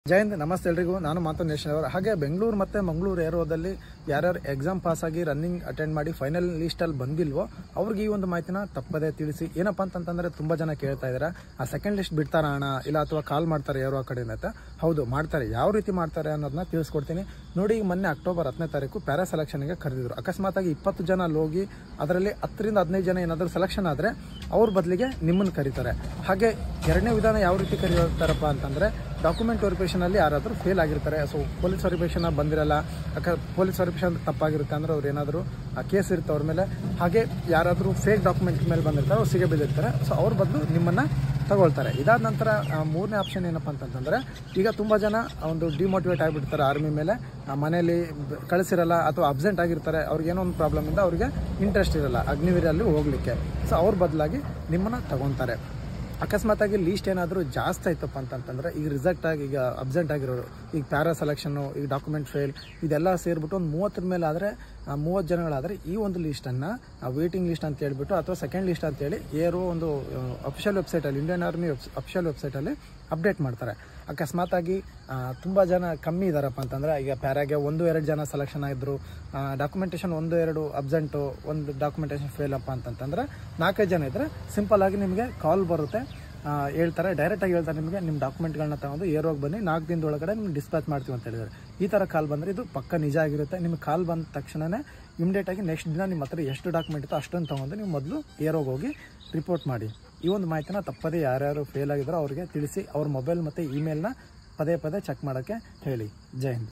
ಜಯಂತ್ ನಮಸ್ತೆ ಎಲ್ರಿಗೂ ನಾನು ಮಾತು ನೇಷನ್ ಅವರು ಹಾಗೆ ಬೆಂಗಳೂರು ಮತ್ತು ಮಂಗಳೂರು ಏರೋದಲ್ಲಿ ಯಾರ್ಯಾರು ಎಕ್ಸಾಮ್ ಪಾಸ್ ಆಗಿ ರನ್ನಿಂಗ್ ಅಟೆಂಡ್ ಮಾಡಿ ಫೈನಲ್ ಲಿಸ್ಟಲ್ಲಿ ಬಂದಿಲ್ವೋ ಅವ್ರಿಗೆ ಈ ಒಂದು ಮಾಹಿತಿನ ತಪ್ಪದೇ ತಿಳಿಸಿ ಏನಪ್ಪ ಅಂತಂತಂದ್ರೆ ತುಂಬ ಜನ ಕೇಳ್ತಾ ಇದ್ದಾರೆ ಆ ಸೆಕೆಂಡ್ ಲಿಸ್ಟ್ ಬಿಡ್ತಾರ ಅಣ್ಣ ಇಲ್ಲ ಅಥವಾ ಕಾಲ್ ಮಾಡ್ತಾರೆ ಯಾರೋ ಆ ಕಡೆಯಿಂದ ಅಂತ ಹೌದು ಮಾಡ್ತಾರೆ ಯಾವ ರೀತಿ ಮಾಡ್ತಾರೆ ಅನ್ನೋದನ್ನ ತಿಳಿಸ್ಕೊಡ್ತೀನಿ ನೋಡಿ ಈಗ ಮೊನ್ನೆ ಅಕ್ಟೋಬರ್ ಹತ್ತನೇ ತಾರೀಕು ಪ್ಯಾರಾ ಸೆಲೆಕ್ಷನ್ಗೆ ಕರೆದಿದ್ರು ಅಕಸ್ಮಾತ್ ಆಗಿ ಇಪ್ಪತ್ತು ಜನ ಅಲ್ಲಿ ಹೋಗಿ ಅದರಲ್ಲಿ ಹತ್ತರಿಂದ ಹದಿನೈದು ಜನ ಏನಾದರೂ ಸೆಲೆಕ್ಷನ್ ಆದರೆ ಅವ್ರ ಬದಲಿಗೆ ನಿಮ್ಮನ್ನು ಕರೀತಾರೆ ಹಾಗೆ ಎರಡನೇ ವಿಧಾನ ಯಾವ ರೀತಿ ಕರೀತಾರಪ್ಪ ಅಂತಂದರೆ ಡಾಕ್ಯುಮೆಂಟ್ ವೆರಿಫಿಕೇಷನ್ ಅಲ್ಲಿ ಯಾರಾದರೂ ಫೇಲ್ ಆಗಿರ್ತಾರೆ ಸೊ ಪೊಲೀಸ್ ವೆರಿಫಿಕೇಷನ್ ಬಂದಿರಲ್ಲ ಅಕ ಪೊಲೀಸ್ ವೆರಿಫಿಕೇಷನ್ ತಪ್ಪಾಗಿರುತ್ತೆ ಅಂದ್ರೆ ಅವ್ರು ಏನಾದರೂ ಕೇಸ್ ಇರುತ್ತೆ ಅವ್ರ ಮೇಲೆ ಹಾಗೆ ಯಾರಾದರೂ ಫೇಕ್ ಡಾಕ್ಯುಮೆಂಟ್ ಮೇಲೆ ಬಂದಿರ್ತಾರೆ ಅವ್ರು ಸಿಗೇ ಬಿದ್ದಿರ್ತಾರೆ ಸೊ ಅವ್ರ ಬದಲು ನಿಮ್ಮನ್ನು ತಗೊಳ್ತಾರೆ ಇದಾದ ನಂತರ ಆ, ಮೂರನೇ ಆಪ್ಷನ್ ಏನಪ್ಪ ಅಂತಂತಂದ್ರೆ ಈಗ ತುಂಬ ಜನ ಒಂದು ಡಿಮೋಟಿವೇಟ್ ಆಗಿಬಿಡ್ತಾರೆ ಆರ್ಮಿ ಮೇಲೆ ಆ, ಮನೇಲಿ ಬ- ಕಳಿಸಿರಲ್ಲ ಅಥವಾ ಅಬ್ಸೆಂಟ್ ಆಗಿರ್ತಾರೆ ಅವ್ರಿಗೆ ಏನೋ ಒಂದು ಪ್ರಾಬ್ಲಮ್ ಇಂದ ಅವ್ರಿಗೆ ಇಂಟ್ರೆಸ್ಟ್ ಇರಲ್ಲ ಅಗ್ನಿವೀರಲ್ಲಿ ಹೋಗ್ಲಿಕ್ಕೆ ಸೊ ಅವ್ರ ಬದಲಾಗಿ ನಿಮ್ಮನ್ನು ತಗೊತಾರೆ ಅಕಸ್ಮಾತ್ ಆಗಿ ಲೀಸ್ಟ್ ಏನಾದರೂ ಜಾಸ್ತಿ ಆಯ್ತಪ್ಪ ಅಂತಂತಂದ್ರೆ ಈಗ ರಿಸಲ್ಟ್ ಆಗಿ ಈಗ ಅಬ್ಸೆಂಟ್ ಆಗಿರೋರು ಈಗ ಪ್ಯಾರಾ ಸೆಲೆಕ್ಷನ್ನು ಈಗ ಡಾಕ್ಯುಮೆಂಟ್ ಫೇಲ್ ಇದೆಲ್ಲ ಸೇರಿಬಿಟ್ಟು ಒಂದು ಮೂವತ್ತರ ಮೇಲೆ ಆದರೆ ಮೂವತ್ತು ಜನಗಳಾದರೆ ಈ ಒಂದು ಲೀಸ್ಟನ್ನು ವೇಟಿಂಗ್ ಲಿಸ್ಟ್ ಅಂತ ಹೇಳ್ಬಿಟ್ಟು ಅಥವಾ ಸೆಕೆಂಡ್ ಲಿಸ್ಟ್ ಅಂತೇಳಿ ಏರೋ ಒಂದು ಅಫಿಷಿಯಲ್ ವೆಬ್ಸೈಟಲ್ಲಿ ಇಂಡಿಯನ್ ಆರ್ಮಿ ಅಫಿಷಿಯಲ್ ವೆಬ್ಸೈಟಲ್ಲಿ ಅಪ್ಡೇಟ್ ಮಾಡ್ತಾರೆ ಅಕಸ್ಮಾತ್ ಆಗಿ ತುಂಬ ಜನ ಕಮ್ಮಿ ಇದ್ದಾರಪ್ಪ ಅಂತಂದ್ರೆ ಈಗ ಪ್ಯಾರಾಗೆ ಒಂದು ಎರಡು ಜನ ಸೆಲೆಕ್ಷನ್ ಆಗಿದ್ರು ಡಾಕ್ಯುಮೆಂಟೇಷನ್ ಒಂದು ಎರಡು ಅಬ್ಸೆಂಟು ಒಂದು ಡಾಕ್ಯುಮೆಂಟೇಷನ್ ಫೇಲ್ ಅಪ್ಪ ಅಂತಂತಂದ್ರೆ ನಾಲ್ಕೈದು ಜನ ಇದ್ದರೆ ಸಿಂಪಲ್ ಆಗಿ ನಿಮಗೆ ಕಾಲ್ ಬರುತ್ತೆ ಆ, ಹೇಳ್ತಾರೆ ಡೈರೆಕ್ಟಾಗಿ ಹೇಳ್ತಾರೆ ನಿಮಗೆ ನಿಮ್ಮ ಡಾಕ್ಯುಮೆಂಟ್ಗಳನ್ನ ತಗೊಂಡು ಏರೋಗಿ ಬನ್ನಿ ನಾಲ್ಕು ದಿನದೊಳಗಡೆ ನಿಮ್ಗೆ ಡಿಸ್ಪ್ಯಾಚ್ ಮಾಡ್ತೀವಿ ಅಂತ ಹೇಳಿದ್ದಾರೆ ಈ ಥರ ಕಾಲ್ ಬಂದರೆ ಇದು ಪಕ್ಕ ನಿಜ ಆಗಿರುತ್ತೆ ನಿಮ್ಗೆ ಕಾಲ್ ಬಂದ ತಕ್ಷಣವೇ ಇಮಿಡಿಯೇಟಾಗಿ ನೆಕ್ಸ್ಟ್ ದಿನ ನಿಮ್ಮ ಹತ್ರ ಎಷ್ಟು ಡಾಕ್ಯುಮೆಂಟ್ ಇತ್ತು ಅಷ್ಟೊಂದು ತೊಗೊಂಡು ನೀವು ಮೊದಲು ಏರೋಗಿ ಹೋಗಿ ರಿಪೋರ್ಟ್ ಮಾಡಿ ಈ ಒಂದು ಮಾಹಿತಿನ ತಪ್ಪದೇ ಯಾರ್ಯಾರು ಫೇಲ್ ಆಗಿದ್ದಾರೋ ಅವರಿಗೆ ತಿಳಿಸಿ ಅವ್ರ ಮೊಬೈಲ್ ಮತ್ತು ಇಮೇಲ್ನ ಪದೇ ಪದೇ ಚೆಕ್ ಮಾಡೋಕ್ಕೆ ಹೇಳಿ ಜೈ ಹಿಂದ್